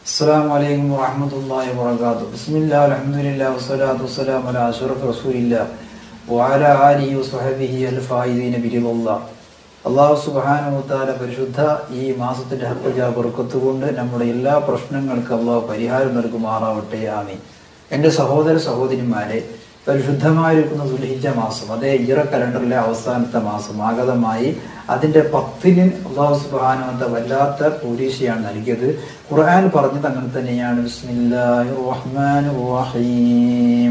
السلام عليكم ورحمة الله وبركاته بسم الله الحمد لله والصلاة والسلام على أشرف رسول الله وعلى آله وصحبه الفائزين برضا الله അള്ളാഹു സുബാനുത്താല പരിശുദ്ധ ഈ മാസത്തിന്റെ ഹർപ്പജ ബർക്കത്തുകൊണ്ട് നമ്മുടെ എല്ലാ പ്രശ്നങ്ങൾക്കും അള്ളാഹു പരിഹാരം നൽകുമാറാവട്ടെ ആമി എൻ്റെ സഹോദര സഹോദരിമാരെ പരിശുദ്ധമായിരിക്കുന്ന ദുൽഹിജ മാസം അതേ ഇറ കലണ്ടറിലെ അവസാനത്തെ മാസം ആഗതമായി അതിന്റെ പത്തിന് അള്ളാഹു സുബാനുവത്ത വല്ലാത്ത പോലീശയാണ് നൽകിയത് ഖുർആൻ പറഞ്ഞത് അങ്ങനെ തന്നെയാണ് ബിസ്മില്ലാഹിർ റഹ്മാനിർ റഹീം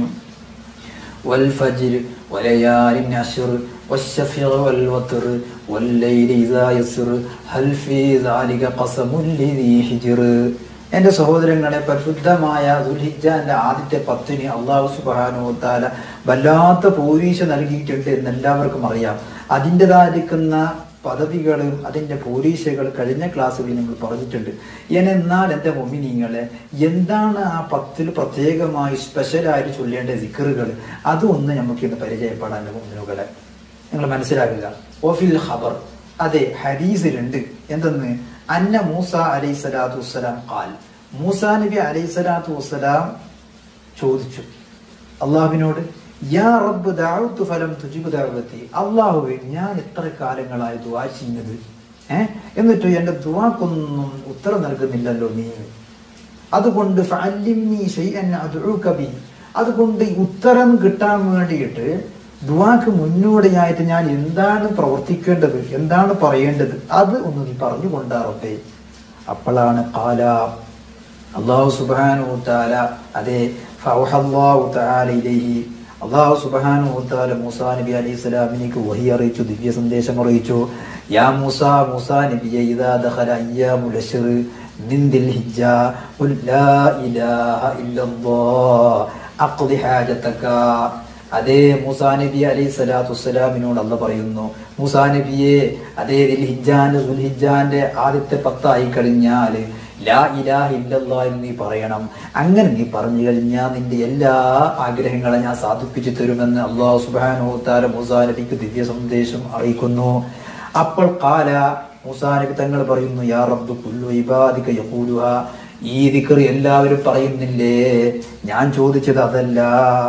والفجر وليال عشر والشفع والوتر والليل إذا يسر هل في ذلك قسم لذي حجر എന്റെ സഹോദരങ്ങളെ പരിശുദ്ധമായ ദുൽഹിജാന്റെ ആദ്യത്തെ പത്തിന് അള്ളാഹു സുബാനു താല വല്ലാത്ത പോലീശ നൽകിയിട്ടുണ്ട് എന്ന് എല്ലാവർക്കും അറിയാം അതിൻ്റെതായിരിക്കുന്ന പദവികളും അതിൻ്റെ പോലീസുകൾ കഴിഞ്ഞ ക്ലാസ്സുകളിൽ നമ്മൾ പറഞ്ഞിട്ടുണ്ട് എന്നാൽ എൻ്റെ മൊമിനിങ്ങളെ എന്താണ് ആ പത്തിൽ പ്രത്യേകമായി സ്പെഷ്യലായിട്ട് ചൊല്ലേണ്ട സിക്കറുകൾ അതൊന്ന് നമുക്കിന്ന് പരിചയപ്പെടാൻ മൊമിനുകളെ നിങ്ങൾ മനസ്സിലാക്കുക ഓഫിൽ ഖബർ അതെ ഹദീസിലുണ്ട് എന്തെന്ന് അന്ന മൂസ അലൈഹി സ്വലാത്തു വസ്സലാം ഖാൽ മൂസ നബി അലൈഹി സ്വലാത്തു വസ്സലാം ചോദിച്ചു അള്ളാഹുവിനോട് യാ റബ്ബ് ദഅവ്തു ഫലം തുജിബ് ദഅവത്തി അള്ളാഹുവേ ഞാൻ എത്ര കാലങ്ങളായി ദുആ ചെയ്യുന്നത് ഏ എന്നിട്ട് എൻ്റെ ദുആക്കൊന്നും ഉത്തരം നൽകുന്നില്ലല്ലോ നീ അതുകൊണ്ട് ഫഅല്ലിംനി ശൈഅൻ അദ്ഉക ബി അതുകൊണ്ട് ഉത്തരം കിട്ടാൻ വേണ്ടിയിട്ട് ദുആക്ക് മുന്നോടിയായിട്ട് ഞാൻ എന്താണ് പ്രവർത്തിക്കേണ്ടത് എന്താണ് പറയേണ്ടത് അത് ഒന്ന് നീ പറഞ്ഞു കൊണ്ടാറട്ടെ അപ്പോഴാണ് കാല അള്ളാഹു സുബാനു താല അതെ ഫൗഹല്ലാഹു തആല ഇലൈഹി അള്ളാഹു സുബാനു താല മൂസാ നബി അലൈഹി സ്വലാമിലേക്ക് വഹി അറിയിച്ചു ദിവ്യ സന്ദേശം അറിയിച്ചു യാ മൂസ മൂസാ നബിയെ ഇദാ ദഖല അയ്യാമുൽ അശ്ർ മിൻ ദിൽ ഹിജ്ജ ഖുൽ ലാ ഇലാഹ ഇല്ലല്ലാഹ് അഖ്ദി ഹാജതക അതേ മൂസാ നബി അലൈഹി സ്വലാത്തു വസ്സലാമിനോട് അല്ല പറയുന്നു മൂസാ നബിയെ അതേ ദിൽ ഹിജ്ജാന്റെ സുൽഹിജ്ജാന്റെ ആദ്യത്തെ പത്തായി കഴിഞ്ഞാൽ ലാ ഇലാഹ ഇല്ലല്ലാ എന്ന് നീ പറയണം അങ്ങനെ നീ പറഞ്ഞു കഴിഞ്ഞാൽ നിന്റെ എല്ലാ ആഗ്രഹങ്ങളും ഞാൻ സാധിപ്പിച്ചു തരുമെന്ന് അള്ളാഹു സുബാനോ താര മൂസാ നബിക്ക് ദിവ്യ സന്ദേശം അറിയിക്കുന്നു അപ്പോൾ കാല മൂസാ നബി തങ്ങൾ പറയുന്നു യാ റബ്ബ് കുല്ലു ഇബാദിക യഖൂലുഹ ഈ ദിക്ർ എല്ലാവരും പറയുന്നില്ലേ ഞാൻ ചോദിച്ചത് അതല്ല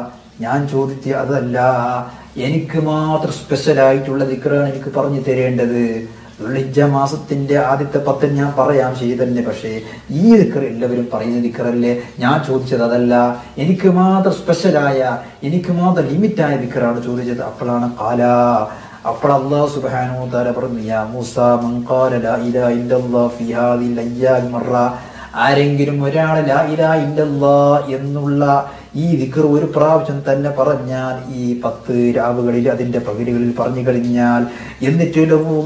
ഞാൻ ചോദിച്ച അതല്ല എനിക്ക് മാത്രം സ്പെഷ്യൽ ആയിട്ടുള്ള ദിക്റാണ് എനിക്ക് പറഞ്ഞു തരേണ്ടത് വെള്ളിജ മാസത്തിന്റെ ആദ്യത്തെ പത്തിൽ ഞാൻ പറയാം ശരി തന്നെ പക്ഷേ ഈ ദിക്കർ എല്ലാവരും പറയുന്ന ദിക്കറല്ലേ ഞാൻ ചോദിച്ചത് അതല്ല എനിക്ക് മാത്രം സ്പെഷ്യലായ എനിക്ക് മാത്രം ലിമിറ്റായ ദിക്കറാണ് ചോദിച്ചത് അപ്പോഴാണ് കാല അപ്പോൾ അള്ളാഹു സുബ്ഹാനഹു തആല പറഞ്ഞു യാ മൂസ മൻ ഖാല ലാ ഇലാഹ ഇല്ലല്ലാഹ് ഫീ ഹാദിൽ അയ്യാം മറ ആരെങ്കിലും ഒരാൾ ലാ ഇലാഹ ഇല്ലല്ലാഹ് എന്നുള്ള ഈ ദിക്കർ ഒരു പ്രാവശ്യം തന്നെ പറഞ്ഞാൽ ഈ പത്ത് രാവുകളിൽ അതിന്റെ പകലുകളിൽ പറഞ്ഞു കഴിഞ്ഞാൽ എന്നിട്ട്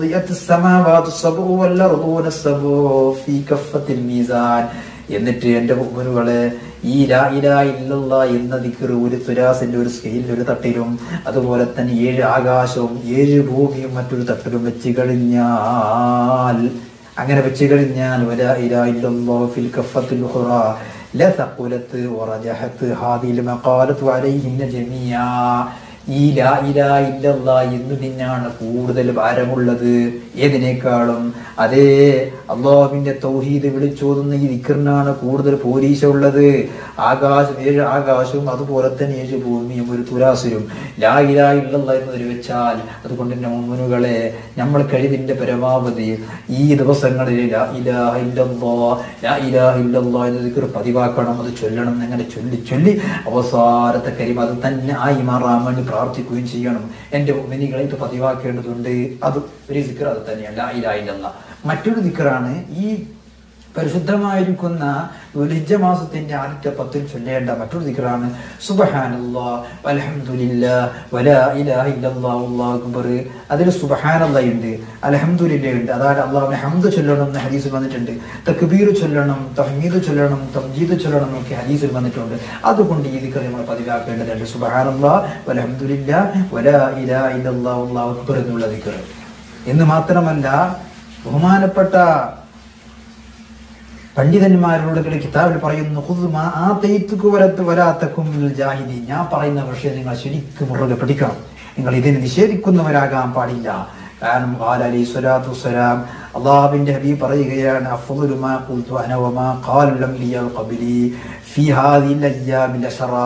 എന്നിട്ട് എന്റെ മുനുകളെ ഈ ലാ ഇലാ ഇല്ലല്ല എന്ന ദിക്കർ ഒരു തുരാസിന്റെ ഒരു സ്കെയിലിൽ ഒരു തട്ടിലും അതുപോലെ തന്നെ ഏഴ് ആകാശവും ഏഴ് ഭൂമിയും മറ്റൊരു തട്ടിലും വെച്ച് കഴിഞ്ഞാൽ അങ്ങനെ വെച്ച് കഴിഞ്ഞാൽ വലാ ഇലാ ഇല്ലല്ലാഹു ഫിൽ കഫത്തിൽ ഉഖറ لثقلت ورجحت هذه المقالة عليهن جميعا ഈ ലാ ഇലാ ഇല്ലല്ല എന്ന് തന്നെയാണ് കൂടുതൽ ഭാരമുള്ളത് ഏതിനേക്കാളും അതേ അള്ളാഹുവിന്റെ തൗഹീദ് വിളിച്ചോതുന്ന ഈ ദിക്കറിനാണ് കൂടുതൽ പോലീശ ഉള്ളത് ആകാശം ഏഴ് ആകാശവും അതുപോലെ തന്നെ ഏഴ് ഭൂമിയും ഒരു തുലാസുരും ലാ ഇലാ ഇല്ലല്ല എന്നതിൽ വെച്ചാൽ അതുകൊണ്ട് തന്നെ മുന്നുകളെ നമ്മൾ കഴിവിന്റെ പരമാവധി ഈ ദിവസങ്ങളിൽ ലാ ഇലാഹ ഇല്ലല്ലാ ലാ ഇലാഹ ഇല്ലല്ലാ എന്ന ദിക്കർ പതിവാക്കണം അത് ചൊല്ലണം അങ്ങനെ ചൊല്ലി ചൊല്ലി അവസാനത്തെ കാര്യം അത് തന്നെ ആയി മാറാൻ വേണ്ടി പ്രാർത്ഥിക്കുകയും ചെയ്യണം എൻ്റെ മിനികളെ ഇത് പതിവാക്കേണ്ടതുണ്ട് അത് ഒരു ദിക്കർ അത് തന്നെയാണ് ലാ ഇലാഹ ഇല്ലല്ലാ മറ്റൊരു ദിക്കറാണ് ഈ പരിശുദ്ധമായിരിക്കുന്ന ഉലിജ മാസത്തിന്റെ ആദ്യത്തെ പത്തിൽ ചൊല്ലേണ്ട മറ്റൊരു ദിക്കറാണ് സുബഹാനല്ലാ അൽഹംദുലില്ലാ വലാ ഇലാഹ ഇല്ലല്ലാഹു അല്ലാഹു അക്ബർ അതിൽ സുബഹാനല്ലാ ഉണ്ട് അൽഹംദുലില്ലാ ഉണ്ട് അതായത് അള്ളാഹുവിനെ ഹംദ് ചൊല്ലണം എന്ന് ഹദീസിൽ വന്നിട്ടുണ്ട് തക്ബീർ ചൊല്ലണം തഹ്മീദ് ചൊല്ലണം തംജീദ് ചൊല്ലണം എന്നൊക്കെ ഹദീസിൽ വന്നിട്ടുണ്ട് അതുകൊണ്ട് ഈ ദിക്കർ നമ്മൾ പതിവാക്കേണ്ടതുണ്ട് സുബഹാനല്ലാ വൽഹംദുലില്ലാ വലാ ഇലാഹ ഇല്ലല്ലാഹു അല്ലാഹു അക്ബർ എന്നുള്ള ദിക്കർ എന്ന് മാത്രമല്ല ബഹുമാനപ്പെട്ട പണ്ഡിതന്മാരോട് കിതാബിൽ പറയുന്നു "ഖുദ് മാ ആതൈതുക വലത്ത് വലാത്തക്കും മിനൽ ജാഹിദീൻ." ഞാൻ പറയുന്ന വിഷയം നിങ്ങൾ ശരിക്കും മുറുകെ പിടിക്കണം നിങ്ങൾ ഇതിനെ നിഷേധിക്കുന്നവരാകാൻ പാടില്ല കാരണം ഖാല അലൈഹി സ്വലാത്തു വസ്സലാം അള്ളാഹുവിന്റെ ഹബീബ് പറയുകയാണ് അഫ്ദലു മാ ഖുൽതു അന വമാ ഖാലൽ അംബിയാ ഖബ്ലി ഫീ ഹാദിഹിൽ അയ്യാമിൽ അശറാ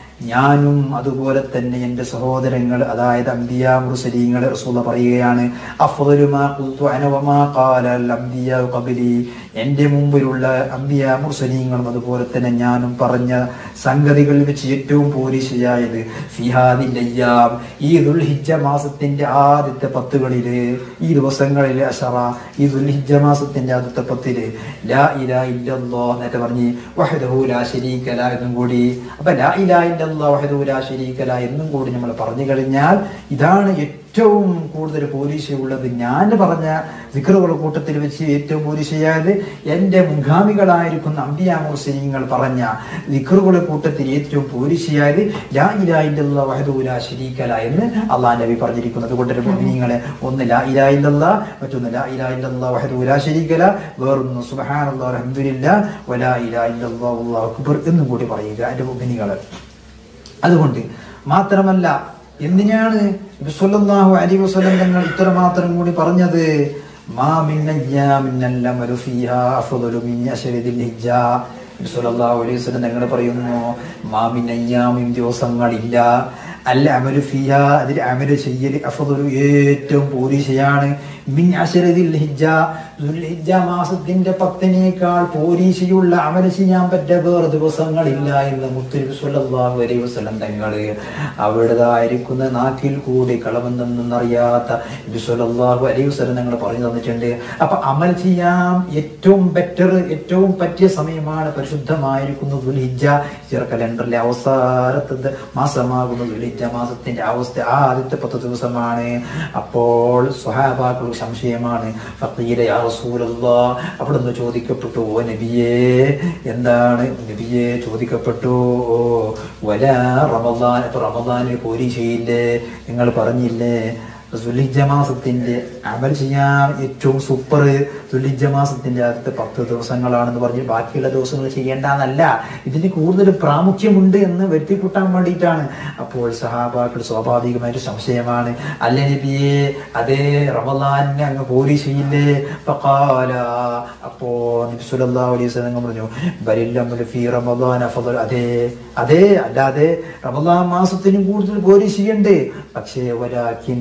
ഞാനും അതുപോലെ തന്നെ എൻ്റെ സഹോദരങ്ങൾ അതായത് അംബിയ മുർസലീങ്ങൾ റസൂല പറയുകയാണ് അഫ്ദലു മാ ഖുൽതു അന വമാ ഖാലൽ അംബിയാ ഖബ്ലി എൻ്റെ മുമ്പിലുള്ള അംബിയ മുർസലീങ്ങളും അതുപോലെ തന്നെ ഞാനും പറഞ്ഞ സംഗതികളിൽ വെച്ച് ഏറ്റവും പോലീശയായത് ഫിഹാദിന്റെ അയ്യാം ഈ ദുൽഹിജ്ജ മാസത്തിന്റെ ആദ്യത്തെ പത്തുകളില് ഈ ദിവസങ്ങളിൽ അഷറ ഈ ദുൽഹിജ്ജ മാസത്തിന്റെ ആദ്യത്തെ പത്തില് ലാ ഇലാ ഇല്ലല്ലോ എന്നൊക്കെ പറഞ്ഞ് വഹദഹു ലാ ശരീകല എന്നും കൂടി അപ്പൊ ലാ ഇലാ ഇല്ലല്ലോ വഹദഹു ലാ ശരീകല എന്നും കൂടി നമ്മൾ പറഞ്ഞു കഴിഞ്ഞാൽ ഇതാണ് ഏറ്റവും കൂടുതൽ പോലീശയുള്ളത് ഞാൻ പറഞ്ഞ വിക്രുകളുടെ കൂട്ടത്തിൽ വെച്ച് ഏറ്റവും പോലീശയായത് എൻ്റെ മുഖാമികളായിരിക്കുന്ന അമ്പിയാമുർസീങ്ങൾ പറഞ്ഞ വിക്രുകളുടെ കൂട്ടത്തിൽ ഏറ്റവും പോലീശയായത് ലാ ഇലാ ഇല്ലല്ലാ വഹദഹു ലാ ശരീകല എന്ന് അള്ളാഹ് നബി പറഞ്ഞിരിക്കുന്നത് കൊണ്ട് മുഅ്മിനീങ്ങളെ ഒന്ന് ലാ ഇലാ ഇല്ലല്ലാ മറ്റൊന്ന് ലാ ഇലാ ഇല്ലല്ലാ വഹദഹു ലാ ശരീകല വേറൊന്ന് സുബ്ഹാനല്ലാഹ് അൽഹംദുലില്ലാ വലാ ഇലാ ഇല്ലല്ലാ വല്ലാഹു അക്ബർ എന്നും കൂടി പറയുക എൻ്റെ മുഅ്മിനീങ്ങളെ അതുകൊണ്ട് മാത്രമല്ല എന്തിനാണ് നബി സല്ലല്ലാഹു അലൈഹി വസല്ലം തങ്ങൾ ഇത്രമാത്രം കൂടി പറഞ്ഞത് മാ മിൻ അയ്യാമിൻ അമലു ഫീഹാ അഫ്ദലു മിൻ അശ്രി ദിൽഹിജ്ജ നബി സല്ലല്ലാഹു അലൈഹി വസല്ലം തങ്ങൾ പറയുന്നു മാ മിൻ അയ്യാമിൻ ദിവസങ്ങളില്ല അല്ല അമലു ഫിഹ അതിൽ അമല് ചെയ്യൽ അഫദലു ഏറ്റവും പോലീശയാണ് മിൻ അശരദിൽ ഹിജ്ജ ദുൽഹിജ്ജ മാസത്തിന്റെ പത്തിനേക്കാൾ പോലീശയുള്ള അമല് ചെയ്യാൻ പറ്റ വേറെ ദിവസങ്ങളില്ല എന്ന് മുത്തുനബി സല്ലല്ലാഹു അലൈഹി വസല്ലം തങ്ങള് അവിടുതായിരിക്കുന്ന നാക്കിൽ കൂടി കളവെന്നറിയാത്ത നബി സല്ലല്ലാഹു അലൈഹി വസല്ലം തങ്ങൾ പറഞ്ഞു തന്നിട്ടുണ്ട് അപ്പൊ അമൽ ചെയ്യാൻ ഏറ്റവും ബെറ്റർ ഏറ്റവും പറ്റിയ സമയമാണ് പരിശുദ്ധമായിരിക്കുന്ന ദുൽഹിജ്ജ ചില കലണ്ടറിലെ അവസാനത്തെ മാസമാകുന്ന ദുൽഹിജ്ജ മാസത്തിന്റെ അവസ്ഥ ആ ആദ്യത്തെ പത്ത് ദിവസമാണ് അപ്പോൾ സ്വഹാബാക്കൾ സംശയമാണ് ഫഖീല യാ റസൂലല്ലാ അവിടുന്ന് ചോദിക്കപ്പെട്ടു ഓ നബിയേ എന്താണ് നബിയെ ചോദിക്കപ്പെട്ടു ഓ വല റമദാൻ ഇപ്പൊ റമദാനിൽ പോരി ചെയ്യില്ലേ നിങ്ങൾ പറഞ്ഞില്ലേ ദുലിജ മാസത്തിന്റെ അമൽ ചെയ്യാൻ ഏറ്റവും സൂപ്പർ ദുലിജ മാസത്തിന്റെ ആദ്യത്തെ പത്ത് ദിവസങ്ങളാണെന്ന് പറഞ്ഞ് ബാക്കിയുള്ള ദിവസങ്ങൾ ചെയ്യേണ്ടെന്നല്ല ഇതിന് കൂടുതൽ പ്രാമുഖ്യമുണ്ട് എന്ന് വരുത്തിക്കൂട്ടാൻ വേണ്ടിയിട്ടാണ് അപ്പോൾ സഹാബാക്കൾ സ്വാഭാവികമായിട്ട് സംശയമാണ് അല്ല നബിയെ അതേ റമദാനിനെ അങ്ങ് പോരി ചെയ്യില്ലേ ഫഖാല അപ്പോ നബി സല്ലല്ലാഹു അലൈഹി വസല്ലം പറഞ്ഞു ബലില്ലമലു ഫീ റമദാൻ അഫദൽ അതെ അതെ അല്ലാതെ റമദാൻ മാസത്തിനും കൂടുതൽ പോരി ചെയ്യണ്ടേ പക്ഷേ വലാക്കിൻ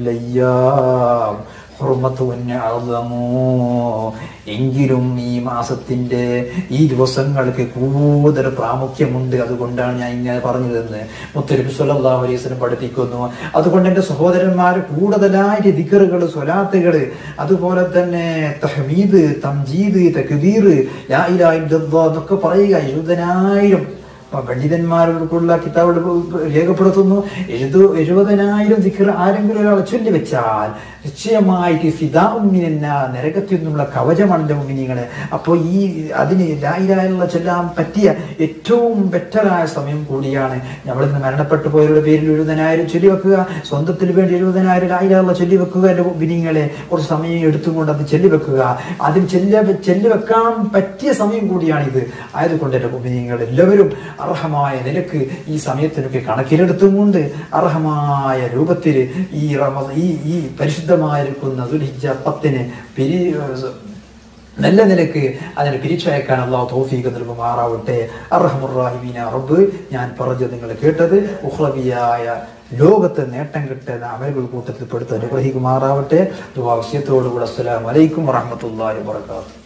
ഹാദില്ലയ്യാം ഹുർമത്തുവന്നെ അളമോ എങ്കിലും ഈ മാസത്തിന്റെ ഈ ദിവസങ്ങൾക്ക് കൂടുതൽ പ്രാമുഖ്യമുണ്ട് അതുകൊണ്ടാണ് ഞാൻ ഇങ്ങനെ പറഞ്ഞതെന്ന് മുത്തരബി സല്ലല്ലാഹു അലൈഹി വസല്ലം പഠിപ്പിക്കുന്നു അതുകൊണ്ട് എൻ്റെ സഹോദരന്മാർ കൂടുതലായിട്ട് ദിക്കറുകൾ സ്വലാത്തുകൾ അതുപോലെ തന്നെ തഹ്മീദ് തംജീദ് തക്ബീർ ലാ ഇലാഹ ഇല്ലല്ലാഹ് എന്നൊക്കെ പറയുക എഴുപതിനായിരം അപ്പൊ പണ്ഡിതന്മാർക്കുള്ള കിതാബുകൾ രേഖപ്പെടുത്തുന്നു എഴുതു എഴുപതിനായിരം ദിക്കർ ആരെങ്കിലും ഒരാൾ ചൊല്ലി വെച്ചാൽ നിശ്ചയമായിട്ട് ഫിദാഉമിന നരകത്തിൽ നിന്നുള്ള കവചമണന്റെ മുമിനികളെ അപ്പോൾ ഈ അതിന് ലായിലായുള്ള ചൊല്ലാൻ പറ്റിയ ഏറ്റവും ബെറ്ററായ സമയം കൂടിയാണ് നമ്മളിന്ന് മരണപ്പെട്ടു പോയവരുടെ പേരിൽ എഴുപതിനായിരം ചൊല്ലി വെക്കുക സ്വന്തത്തിന് വേണ്ടി എഴുപതിനായിരം ലായിലുള്ള ചൊല്ലി വെക്കുക എൻ്റെ മുമിനിങ്ങളെ കുറച്ച് സമയം എടുത്തുകൊണ്ട് അത് ചൊല്ലി വെക്കുക അതിൽ ചെല്ല ചെല്ലി വെക്കാൻ പറ്റിയ സമയം കൂടിയാണ് ഇത് ആയതുകൊണ്ട് എൻ്റെ മുമിനിങ്ങൾ എല്ലാവരും അർഹമായ നിലക്ക് ഈ സമയത്തിനൊക്കെ കണക്കിലെടുത്തുകൊണ്ട് അർഹമായ രൂപത്തിൽ ഈ റമ ഈ ഈ പരിശുദ്ധമായിരിക്കുന്ന ദുൽഹിജ്ജ പത്തിന് പിരി നല്ല നിലക്ക് അതിനെ പിരിച്ചയക്കാൻ അള്ളാഹു തോഫീക്ക് നൽകുമാറാവട്ടെ അർഹമുറാഹിമീന റബ്ബ് ഞാൻ പറഞ്ഞത് നിങ്ങൾ കേട്ടത് ഉഹ്ലവിയായ ലോകത്ത് നേട്ടം കിട്ടുന്ന അമലുകൾ കൂട്ടത്തിൽ പെടുത്ത് അനുഗ്രഹിക്കുമാറാവട്ടെ ദുവാ വിഷയത്തോടുകൂടെ അസ്സലാമു അലൈക്കും വറഹ്മത്തുള്ളാഹി വബറകാതുഹു